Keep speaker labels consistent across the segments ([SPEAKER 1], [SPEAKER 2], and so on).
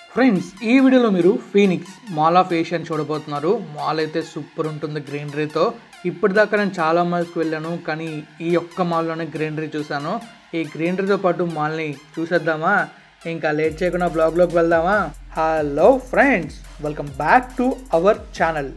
[SPEAKER 1] friends ఈ వీడియోలో మీరు ఫీనిక్స్ మాల్ ఆఫ్ ఏషియన్ చూడబోతున్నారు మాల్ అయితే సూపర్ ఉంటుంది గ్రీనరీతో ఇప్పటిదాకా నేను చాలా మాల్స్కి వెళ్ళాను కానీ ఈ ఒక్క మాల్లోనే గ్రీనరీ చూశాను ఈ గ్రీనరీతో పాటు మాల్ని చూసేద్దామా ఇంకా లేట్ చేయకుండా బ్లాగ్లోకి వెళ్దామా hello friends welcome back to our channel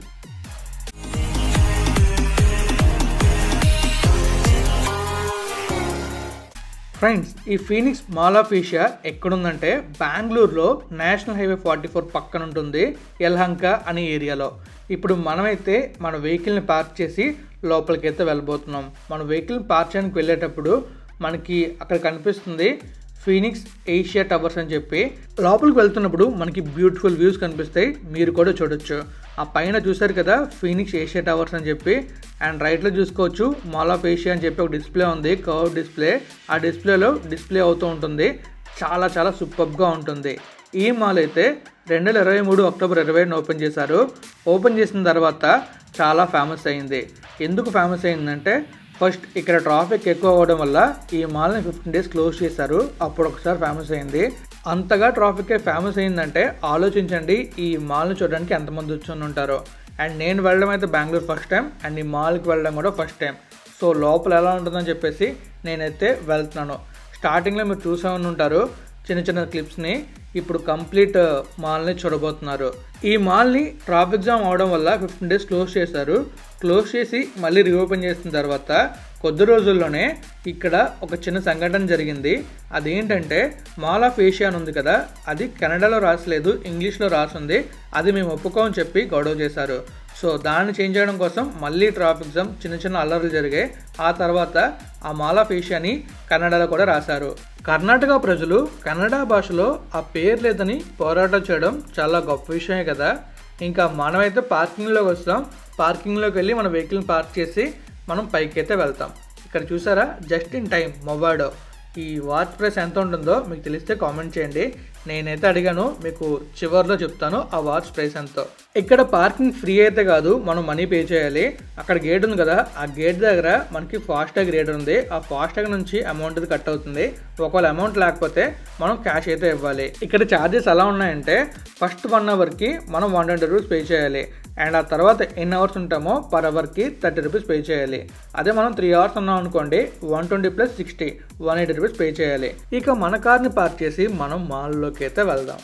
[SPEAKER 1] friends ఈ ఫీనిక్స్ మాల్ ఆఫ్ ఏషియా ఎక్కడుందంటే బెంగళూరులో నేషనల్ హైవే ఫార్టీ ఫోర్ పక్కన ఉంటుంది యల్హంక అనే ఏరియాలో ఇప్పుడు మనమైతే మన వెహికల్ని పార్క్ చేసి లోపలికి అయితే వెళ్ళబోతున్నాం మన వెహికల్ పార్క్ చేయడానికి వెళ్ళేటప్పుడు మనకి అక్కడ కనిపిస్తుంది ఫీనిక్స్ ఏషియా టవర్స్ అని చెప్పి లోపలికి వెళ్తున్నప్పుడు మనకి బ్యూటిఫుల్ వ్యూస్ కనిపిస్తాయి మీరు కూడా చూడొచ్చు ఆ పైన చూసారు కదా ఫీనిక్స్ ఏషియా టవర్స్ అని చెప్పి అండ్ రైట్లో చూసుకోవచ్చు మాల్ ఆఫ్ ఏషియా అని చెప్పి ఒక డిస్ప్లే ఉంది కర్వ్ డిస్ప్లే ఆ డిస్ప్లేలో డిస్ప్లే అవుతూ ఉంటుంది చాలా చాలా సూపర్గా ఉంటుంది ఈ మాల్ అయితే రెండు వేల ఇరవై మూడు అక్టోబర్ ఇరవై ఓపెన్ చేశారు ఓపెన్ చేసిన తర్వాత చాలా ఫేమస్ అయింది ఎందుకు ఫేమస్ అయిందంటే ఫస్ట్ ఇక్కడ ట్రాఫిక్ ఎక్కువ అవ్వడం వల్ల ఈ మాల్ని ఫిఫ్టీన్ డేస్ క్లోజ్ చేశారు అప్పుడు ఒకసారి ఫేమస్ అయింది అంతగా ట్రాఫిక్ ఫేమస్ అయిందంటే ఆలోచించండి ఈ మాల్ని చూడడానికి ఎంతమంది వచ్చి ఉంటారో అండ్ నేను వెళ్ళడం అయితే బెంగళూరు ఫస్ట్ టైం అండ్ ఈ మాల్కి వెళ్ళడం కూడా ఫస్ట్ టైం సో లోపల ఎలా ఉంటుందని చెప్పేసి నేనైతే వెళ్తున్నాను స్టార్టింగ్లో మీరు చూసే ఉంటారు చిన్న చిన్న క్లిప్స్ని ఇప్పుడు కంప్లీట్ మాల్ని చూడబోతున్నారు ఈ మాల్ని ట్రాఫిక్ జామ్ అవడం వల్ల ఫిఫ్టీన్ డేస్ క్లోజ్ చేశారు క్లోజ్ చేసి మళ్ళీ రీఓపెన్ చేసిన తర్వాత కొద్ది రోజుల్లోనే ఇక్కడ ఒక చిన్న సంఘటన జరిగింది అదేంటంటే మాల్ ఆఫ్ ఏషియా అని ఉంది కదా అది కెనడాలో రాసలేదు ఇంగ్లీష్లో రాసింది అది మేము ఒప్పుకోమని చెప్పి గొడవ చేశారు సో దాన్ని చేంజ్ చేయడం కోసం మళ్ళీ ట్రాఫిక్ జామ్ చిన్న చిన్న అల్లర్లు జరిగాయి ఆ తర్వాత ఆ మాల్ ఆఫ్ ఏషియాని కన్నడలో కూడా రాశారు కర్ణాటక ప్రజలు కన్నడ భాషలో ఆ పేరు లేదని పోరాటం చేయడం చాలా గొప్ప విషయమే కదా ఇంకా మనమైతే పార్కింగ్లోకి వస్తాం పార్కింగ్లోకి వెళ్ళి మన వెహికల్ని పార్క్ చేసి మనం పైకి అయితే వెళ్తాం ఇక్కడ చూసారా జస్ట్ ఇన్ టైం మొబైడో ఈ వాచ్ ప్రైస్ ఎంత ఉంటుందో మీకు తెలిస్తే కామెంట్ చేయండి నేనైతే అడిగాను మీకు చివరిలో చెప్తాను ఆ వాచ్ ప్రైస్ ఎంతో ఇక్కడ పార్కింగ్ ఫ్రీ అయితే కాదు మనం మనీ పే చేయాలి అక్కడ గేట్ ఉంది కదా ఆ గేట్ దగ్గర మనకి ఫాస్టాగ్ రేట్ ఉంది ఆ ఫాస్టాగ్ నుంచి అమౌంట్ అది కట్ అవుతుంది ఒకవేళ అమౌంట్ లేకపోతే మనం క్యాష్ అయితే ఇవ్వాలి ఇక్కడ ఛార్జెస్ ఎలా ఉన్నాయంటే ఫస్ట్ వన్ అవర్కి మనం వన్ ట్వంటీ రూపీస్ పే చేయాలి అండ్ ఆ తర్వాత ఎన్ని అవర్స్ ఉంటామో పర్ అవర్కి థర్టీ రూపీస్ పే చేయాలి అదే మనం త్రీ అవర్స్ ఉన్నాం అనుకోండి one twenty plus sixty one eighty rupees pay చేయాలి ఇక మన కార్ని పార్క్ చేసి మనం మాల్లోకి అయితే వెళ్దాం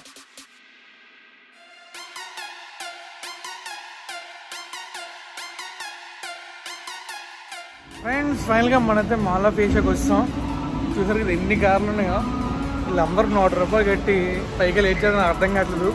[SPEAKER 1] ఫ్రెండ్స్ ఫైనల్గా మనైతే మాల్ ఆఫ్ ఏషియాకి వస్తాం చూసారు కదా ఎన్ని కార్లు ఉన్నాయో వీళ్ళందరూ నూట రూపాయలు కట్టి పైకి లేట్ చేయడం నాకు అర్థం కావట్లేదు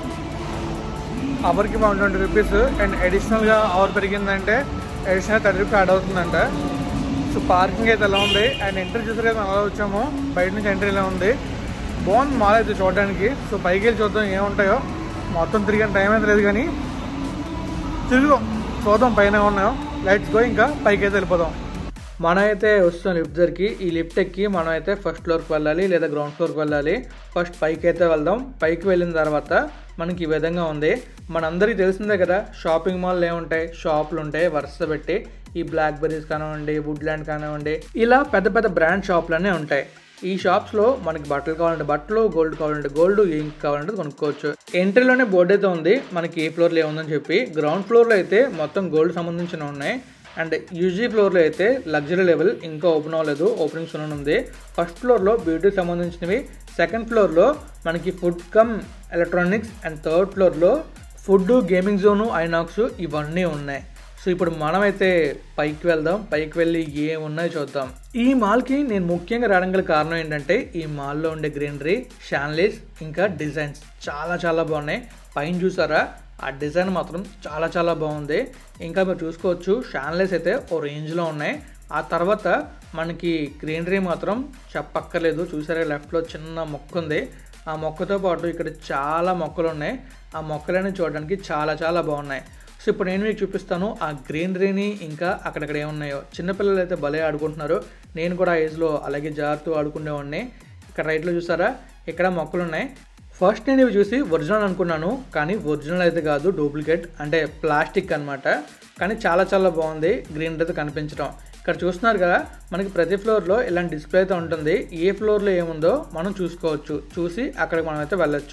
[SPEAKER 1] అవర్కి వన్ ట్వంటీ రూపీస్ అండ్ అడిషనల్గా అవర్ పెరిగిందంటే అడిషనల్ థర్టీ రూపీస్ యాడ్ అవుతుందంట సో పార్కింగ్ అయితే ఎలా ఉంది అండ్ ఎంట్రీ చూసారు కదా అలా వచ్చాము బయట నుంచి ఎంట్రీ ఎలా ఉంది బాగుంది మాల్ అయితే చూడడానికి సో పైకి వెళ్ళి చూద్దాం ఏముంటాయో మొత్తం తిరిగిన టైం అయితే లేదు కానీ తిరుగుదాం చూద్దాం పైన ఉన్నాయో లైట్స్ గో ఇంకా పైకి అయితే వెళ్ళిపోదాం మనం అయితే వస్తాం లిఫ్ట్ దగ్గరికి ఈ లిఫ్ట్ ఎక్కి మనం అయితే ఫస్ట్ ఫ్లోర్కి వెళ్ళాలి లేదా గ్రౌండ్ ఫ్లోర్కి వెళ్ళాలి ఫస్ట్ పైకి అయితే వెళ్దాం పైకి వెళ్ళిన తర్వాత మనకి ఈ విధంగా ఉంది మనందరికీ తెలిసిందే కదా షాపింగ్ మాల్ ఏముంటాయి షాపులు ఉంటాయి వరుస పెట్టి ఈ బ్లాక్ బెర్రీస్ కానివ్వండి వుడ్లాండ్ కానివ్వండి ఇలా పెద్ద పెద్ద బ్రాండ్ షాపులనే ఉంటాయి ఈ షాప్స్లో మనకి బట్టలు కావాలంటే బట్టలు గోల్డ్ కావాలంటే గోల్డ్ ఏం కావాలంటే కొనుక్కోవచ్చు ఎంట్రీలోనే బోర్డు అయితే ఉంది మనకి ఏ ఫ్లోర్లో ఏముందని చెప్పి గ్రౌండ్ ఫ్లోర్లో అయితే మొత్తం గోల్డ్ సంబంధించిన ఉన్నాయి అండ్ యూజీ ఫ్లోర్లో అయితే లగ్జరీ లెవెల్ ఇంకా ఓపెన్ అవ్వలేదు ఓపెనింగ్ సున్ ఉంది ఫస్ట్ ఫ్లోర్లో బ్యూటీకి సంబంధించినవి సెకండ్ ఫ్లోర్లో మనకి food cum electronics and third ఫ్లోర్లో ఫుడ్ గేమింగ్ జోను ఐనాక్స్ ఇవన్నీ ఉన్నాయి సో ఇప్పుడు మనమైతే పైకి వెళ్దాం పైకి వెళ్ళి ఏమున్నాయో చూద్దాం ఈ మాల్కి నేను ముఖ్యంగా రావడం గల కారణం ఏంటంటే ఈ మాల్లో ఉండే గ్రీనరీ షాన్లీస్ ఇంకా డిజైన్స్ చాలా చాలా బాగున్నాయి పైన చూసారా ఆ డిజైన్ మాత్రం చాలా చాలా బాగుంది ఇంకా మీరు చూసుకోవచ్చు షాన్లెస్ అయితే ఓ రేంజ్లో ఉన్నాయి ఆ తర్వాత మనకి గ్రీనరీ మాత్రం చెప్పక్కర్లేదు చూసారా లెఫ్ట్లో చిన్న మొక్క ఉంది ఆ మొక్కతో పాటు ఇక్కడ చాలా మొక్కలు ఉన్నాయి ఆ మొక్కలన్నీ చూడడానికి చాలా చాలా బాగున్నాయి సో ఇప్పుడు నేను మీకు చూపిస్తాను ఆ గ్రీనరీని ఇంకా అక్కడక్కడ ఏమున్నాయో చిన్నపిల్లలు అయితే భలే ఆడుకుంటున్నారు నేను కూడా ఆ ఏజ్లో అలాగే జారుతూ ఆడుకునేవాడిని ఇక్కడ రైట్లో చూసారా ఇక్కడ మొక్కలు ఉన్నాయి ఫస్ట్ నేను ఇవి చూసి ఒరిజినల్ అనుకున్నాను కానీ ఒరిజినల్ అయితే కాదు డూప్లికేట్ అంటే ప్లాస్టిక్ అనమాట కానీ చాలా చాలా బాగుంది గ్రీన్ అయితే కనిపించడం ఇక్కడ చూస్తున్నారు కదా మనకి ప్రతి ఫ్లోర్లో ఇలాంటి డిస్ప్లే అయితే ఉంటుంది ఏ ఫ్లోర్లో ఏముందో మనం చూసుకోవచ్చు చూసి అక్కడికి మనం అయితే వెళ్ళొచ్చు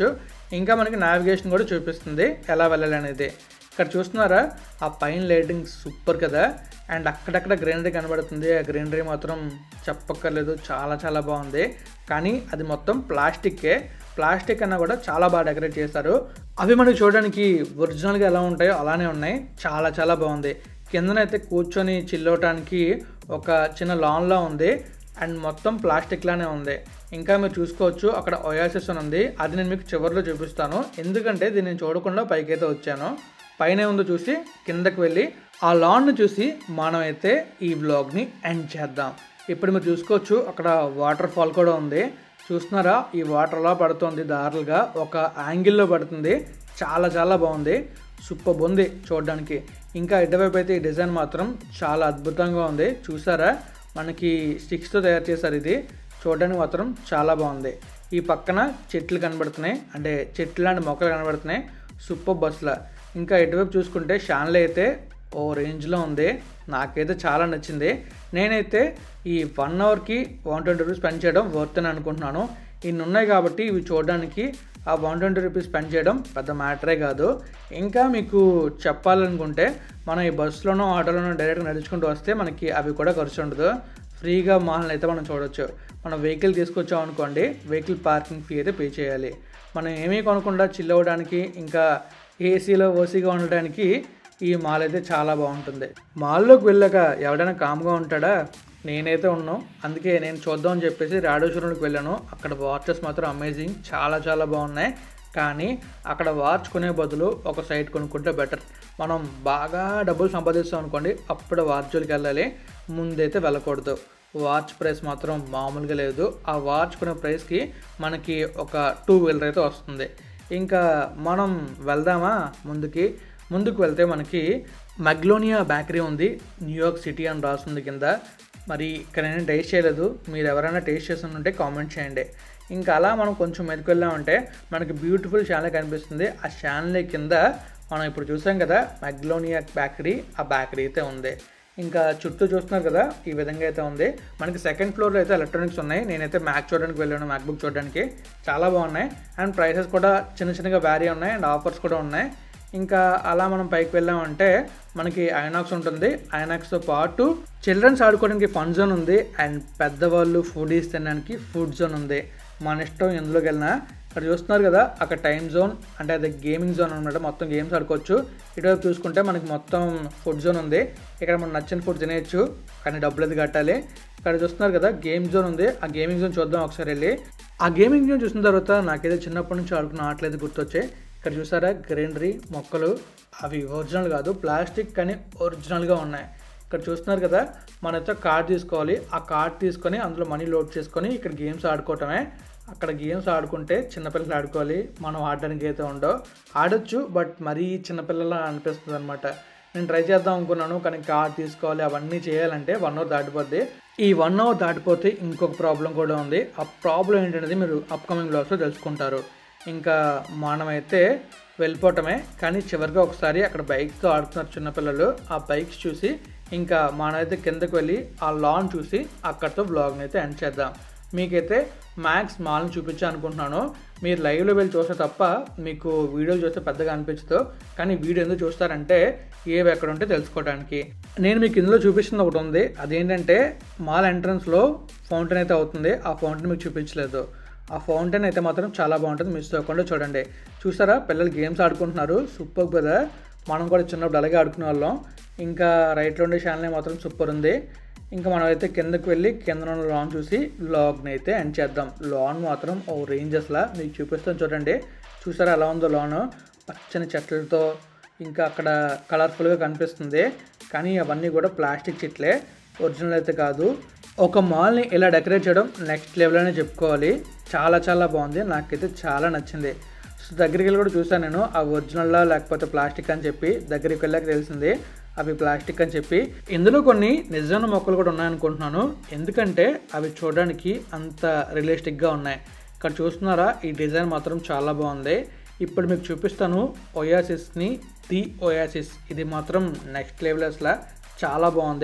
[SPEAKER 1] ఇంకా మనకి నావిగేషన్ కూడా చూపిస్తుంది ఎలా వెళ్ళాలి అనేది ఇక్కడ చూస్తున్నారా ఆ పైన లైటింగ్ సూపర్ కదా అండ్ అక్కడక్కడ గ్రీనరీ కనబడుతుంది ఆ గ్రీనరీ మాత్రం చెప్పక్కర్లేదు చాలా చాలా బాగుంది కానీ అది మొత్తం ప్లాస్టిక్కే ప్లాస్టిక్ అన్నా కూడా చాలా బాగా డెకరేట్ చేశారు అవి మనకి చూడడానికి ఒరిజినల్గా ఎలా ఉంటాయో అలానే ఉన్నాయి చాలా చాలా బాగుంది కిందనైతే కూర్చొని చిల్లవటానికి ఒక చిన్న లాన్లా ఉంది అండ్ మొత్తం ప్లాస్టిక్ లానే ఉంది ఇంకా మీరు చూసుకోవచ్చు అక్కడ ఒయాసిస్ అని ఉంది అది నేను మీకు చివరిలో చూపిస్తాను ఎందుకంటే దీన్ని నేను చూడకుండా పైకైతే వచ్చాను పైన ఉందో చూసి కిందకి వెళ్ళి ఆ లాన్ను చూసి మనమైతే ఈ వ్లాగ్ని ఎండ్ చేద్దాం ఇప్పుడు మీరు చూసుకోవచ్చు అక్కడ వాటర్ ఫాల్ కూడా ఉంది చూస్తున్నారా ఈ వాటర్ అలా పడుతుంది దారులుగా ఒక యాంగిల్లో పడుతుంది చాలా చాలా బాగుంది సూపర్ ఉంది చూడడానికి ఇంకా ఇటువైపు అయితే ఈ డిజైన్ మాత్రం చాలా అద్భుతంగా ఉంది చూసారా మనకి స్టిక్స్తో తయారు చేశారు ఇది చూడడానికి మాత్రం చాలా బాగుంది ఈ పక్కన చెట్లు కనబడుతున్నాయి అంటే చెట్లు లాంటి మొక్కలు కనబడుతున్నాయి సూపర్ బస్సుల ఇంకా ఇటువైపు చూసుకుంటే షాన్లే అయితే ఓ రేంజ్లో ఉంది నాకైతే చాలా నచ్చింది నేనైతే ఈ వన్ అవర్కి వన్ ట్వంటీ రూపీస్ స్పెండ్ చేయడం వర్త్ అని అనుకుంటున్నాను ఇన్ని ఉన్నాయి కాబట్టి ఇవి చూడడానికి ఆ వన్ ట్వంటీ రూపీస్ స్పెండ్ చేయడం పెద్ద మ్యాటరే కాదు ఇంకా మీకు చెప్పాలనుకుంటే మనం ఈ బస్సులోనో ఆటోలోనో డైరెక్ట్గా నడుచుకుంటూ వస్తే మనకి అవి కూడా ఖర్చు ఉండదు ఫ్రీగా మాల్ని అయితే మనం చూడొచ్చు మనం వెహికల్ తీసుకొచ్చాం అనుకోండి వెహికల్ పార్కింగ్ ఫీ అయితే పే చేయాలి మనం ఏమీ కొనకుండా చిల్ అవ్వడానికి ఇంకా ఏసీలో ఓసీగా ఉండడానికి ఈ మాల్ అయితే చాలా బాగుంటుంది మాల్లోకి వెళ్ళాక ఎవడైనా కామ్గా ఉంటాడా నేనైతే ఉన్నాను అందుకే నేను చూద్దాం అని చెప్పేసి రాడేశ్వరంకి వెళ్ళాను అక్కడ వాచెస్ మాత్రం అమేజింగ్ చాలా చాలా బాగున్నాయి కానీ అక్కడ వాచ్ కొనే బదులు ఒక సైట్ కొనుక్కుంటే బెటర్ మనం బాగా డబ్బులు సంపాదిస్తాం అనుకోండి అప్పుడు వాచ్కి వెళ్ళాలి ముందైతే వెళ్ళకూడదు వాచ్ ప్రైస్ మాత్రం మామూలుగా లేదు ఆ వాచ్ కొనే ప్రైస్కి మనకి ఒక టూ వీలర్ అయితే వస్తుంది ఇంకా మనం వెళ్దామా ముందుకి ముందుకు వెళ్తే మనకి మగ్లోనియా బేకరీ ఉంది న్యూయార్క్ సిటీ అని రాస్తుంది కింద మరి ఇక్కడ నేను టేస్ట్ చేయలేదు మీరు ఎవరైనా టేస్ట్ చేసి ఉంటే కామెంట్ చేయండి ఇంకా అలా మనం కొంచెం మెదకు వెళ్ళామంటే మనకి బ్యూటిఫుల్ ఛానల్ కనిపిస్తుంది ఆ ఛానల్ కింద మనం ఇప్పుడు చూసాం కదా మగ్లోనియా బేకరీ ఆ బేకరీ అయితే ఉంది ఇంకా చుట్టూ చూస్తున్నారు కదా ఈ విధంగా అయితే ఉంది మనకి సెకండ్ ఫ్లోర్లో అయితే ఎలక్ట్రానిక్స్ ఉన్నాయి నేనైతే మ్యాక్ చూడడానికి వెళ్ళాను మ్యాక్బుక్ చూడడానికి చాలా బాగున్నాయి అండ్ ప్రైసెస్ కూడా చిన్న చిన్నగా వ్యారీ ఉన్నాయి అండ్ ఆఫర్స్ కూడా ఉన్నాయి ఇంకా అలా మనం పైకి వెళ్ళామంటే మనకి ఐనాక్స్ ఉంటుంది ఐనాక్స్తో పాటు చిల్డ్రన్స్ ఆడుకోవడానికి ఫన్ జోన్ ఉంది అండ్ పెద్దవాళ్ళు ఫుడీస్ తినడానికి ఫుడ్ జోన్ ఉంది మన ఇష్టం ఎందులోకి వెళ్ళినా ఇక్కడ చూస్తున్నారు కదా అక్కడ టైం జోన్ అంటే అది గేమింగ్ జోన్ అనమాట మొత్తం గేమ్స్ ఆడుకోవచ్చు ఇటువైపు చూసుకుంటే మనకి మొత్తం ఫుడ్ జోన్ ఉంది ఇక్కడ మనం నచ్చిన ఫుడ్ తినేయచ్చు కానీ డబ్బులు అది కట్టాలి ఇక్కడ చూస్తున్నారు కదా గేమ్ జోన్ ఉంది ఆ గేమింగ్ జోన్ చూద్దాం ఒకసారి వెళ్ళి ఆ గేమింగ్ జోన్ చూసిన తర్వాత నాకైతే చిన్నప్పటి నుంచి ఆడుకున్న ఆటలేదు గుర్తొచ్చాయి ఇక్కడ చూసారా గ్రీనరీ మొక్కలు అవి ఒరిజినల్ కాదు ప్లాస్టిక్ కానీ ఒరిజినల్గా ఉన్నాయి ఇక్కడ చూస్తున్నారు కదా మనతో కార్డ్ తీసుకోవాలి ఆ కార్డ్ తీసుకొని అందులో మనీ లోడ్ చేసుకొని ఇక్కడ గేమ్స్ ఆడుకోవటమే అక్కడ గేమ్స్ ఆడుకుంటే చిన్నపిల్లలు ఆడుకోవాలి మనం ఆడడానికి అయితే ఉండవు ఆడొచ్చు బట్ మరీ చిన్నపిల్లల అనిపిస్తుంది అనమాట నేను ట్రై చేద్దాం అనుకున్నాను కానీ కార్డ్ తీసుకోవాలి అవన్నీ చేయాలంటే వన్ అవర్ దాటిపోద్ది ఈ వన్ అవర్ దాటిపోతే ఇంకొక ప్రాబ్లం కూడా ఉంది ఆ ప్రాబ్లం ఏంటనేది మీరు అప్కమింగ్ బ్లాగ్స్లో తెలుసుకుంటారు ఇంకా మనమైతే వెళ్ళిపోవటమే కానీ చివరిగా ఒకసారి అక్కడ బైక్తో ఆడుతున్నారు చిన్నపిల్లలు ఆ బైక్స్ చూసి ఇంకా మనమైతే కిందకు వెళ్ళి ఆ లాన్ చూసి అక్కడితో బ్లాగ్ని అయితే ఎండ్ చేద్దాం మీకైతే మ్యాక్స్ మాల్ని చూపించా అనుకుంటున్నాను మీరు లైవ్లో వెళ్ళి చూస్తే తప్ప మీకు వీడియోలు చూస్తే పెద్దగా అనిపించదు కానీ వీడియో ఎందుకు చూస్తారంటే ఏవి ఎక్కడ ఉంటే తెలుసుకోవడానికి నేను మీకు ఇందులో చూపిస్తుంది ఒకటి ఉంది అదేంటంటే మాల్ ఎంట్రన్స్లో ఫౌంటైన్ అయితే అవుతుంది ఆ ఫౌంటైన్ మీకు చూపించలేదు ఆ ఫౌంటైన్ అయితే మాత్రం చాలా బాగుంటుంది మిస్ అవ్వకుండా చూడండి చూసారా పిల్లలు గేమ్స్ ఆడుకుంటున్నారు సూపర్ కదా మనం కూడా చిన్నప్పుడు అలాగే ఆడుకునే వాళ్ళం ఇంకా రైట్లో ఉండే ఛానల్ మాత్రం సూపర్ ఉంది ఇంకా మనం అయితే కిందకి వెళ్ళి కింద ఉన్న లాన్ చూసి లాగ్ని అయితే ఎండ్ చేద్దాం లాన్ మాత్రం ఓ రేంజెస్లా మీకు చూపిస్తాను చూడండి చూసారా ఎలా ఉందో లాన్ పచ్చని చెట్లతో ఇంకా అక్కడ కలర్ఫుల్గా కనిపిస్తుంది కానీ అవన్నీ కూడా ప్లాస్టిక్ చెట్లే ఒరిజినల్ అయితే కాదు ఒక మాల్ని ఇలా డెకరేట్ చేయడం నెక్స్ట్ లెవెల్ అనే చెప్పుకోవాలి చాలా చాలా బాగుంది నాకైతే చాలా నచ్చింది సో దగ్గరికి వెళ్ళి కూడా చూసాను నేను ఆ ఒరిజినల్లా లేకపోతే ప్లాస్టిక్ అని చెప్పి దగ్గరికి వెళ్ళాక తెలిసింది అవి ప్లాస్టిక్ అని చెప్పి ఇందులో కొన్ని నిజమైన మొక్కలు కూడా ఉన్నాయనుకుంటున్నాను ఎందుకంటే అవి చూడడానికి అంత రియలిస్టిక్గా ఉన్నాయి ఇక్కడ చూస్తున్నారా ఈ డిజైన్ మాత్రం చాలా బాగుంది ఇప్పుడు మీకు చూపిస్తాను ఒయాసిస్ని ది ఒయాసిస్ ఇది మాత్రం నెక్స్ట్ లెవెల్ అసలు చాలా బాగుంది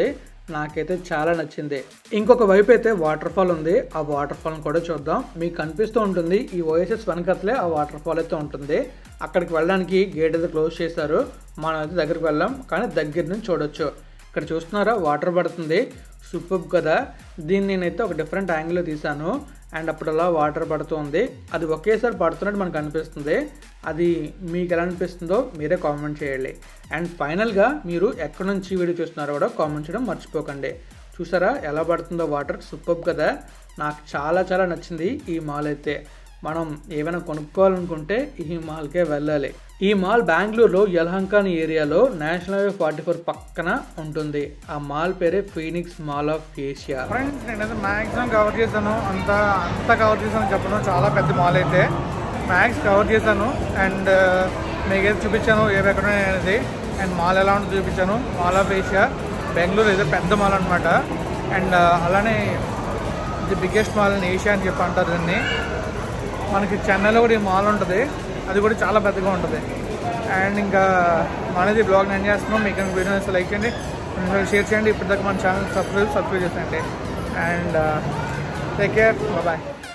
[SPEAKER 1] నాకైతే చాలా నచ్చింది ఇంకొక వైపు అయితే వాటర్ ఫాల్ ఉంది ఆ వాటర్ ఫాల్ కూడా చూద్దాం మీకు కనిపిస్తూ ఉంటుంది ఈ ఓఎస్ఎస్ వెనకట్లే ఆ వాటర్ ఫాల్ అయితే ఉంటుంది అక్కడికి వెళ్ళడానికి గేట్ అయితే క్లోజ్ చేశారు మనం అయితే దగ్గరికి వెళ్ళాం కానీ దగ్గర నుంచి చూడొచ్చు ఇక్కడ చూస్తున్నారా వాటర్ పడుతుంది సూపర్ కదా దీన్ని నేనైతే ఒక డిఫరెంట్ యాంగిల్లో తీశాను అండ్ అప్పుడు అలా వాటర్ పడుతుంది అది ఒకేసారి పడుతున్నట్టు మనకు అనిపిస్తుంది అది మీకు ఎలా అనిపిస్తుందో మీరే కామెంట్ చేయాలి అండ్ ఫైనల్గా మీరు ఎక్కడి నుంచి వీడియో చూస్తున్నారో కూడా కామెంట్ చేయడం మర్చిపోకండి చూసారా ఎలా పడుతుందో వాటర్ సూపర్ కదా నాకు చాలా చాలా నచ్చింది ఈ మాల్ అయితే మనం ఏమైనా కొనుక్కోవాలనుకుంటే ఈ మాల్కే వెళ్ళాలి ఈ మాల్ బెంగళూరులో యలహంక అనే ఏరియాలో నేషనల్ హైవే ఫార్టీ ఫోర్ పక్కన ఉంటుంది ఆ మాల్ పేరే Phoenix mall of Asia
[SPEAKER 2] friends నేనైతే మ్యాక్సిమం కవర్ చేశాను అంత అంత కవర్ చేశాను చెప్పను చాలా పెద్ద మాల్ అయితే మ్యాక్స్ కవర్ చేశాను అండ్ మీకైతే చూపించాను ఏవి ఎక్కడ ఉన్నాయి అనేది అండ్ మాల్ ఎలా ఉంటుందో చూపించాను మాల్ ఆఫ్ ఏషియా బెంగళూరు అయితే పెద్ద మాల్ అనమాట అండ్ అలానే the biggest mall in Asia అని చెప్పి అంటారు దీన్ని మనకి చెన్నైలో కూడా ఈ మాల్ ఉంటుంది అది కూడా చాలా పెద్దగా ఉంటుంది అండ్ ఇంకా మనది బ్లాగ్ నేను చేస్తున్నాం మీకు వీడియో నచ్చితే లైక్ చేయండి షేర్ చేయండి ఇప్పటిదాకా మన ఛానల్ సబ్స్క్రైబ్ సబ్స్క్రైబ్ చేసేయండి అండ్ టేక్ కేర్ బాయ్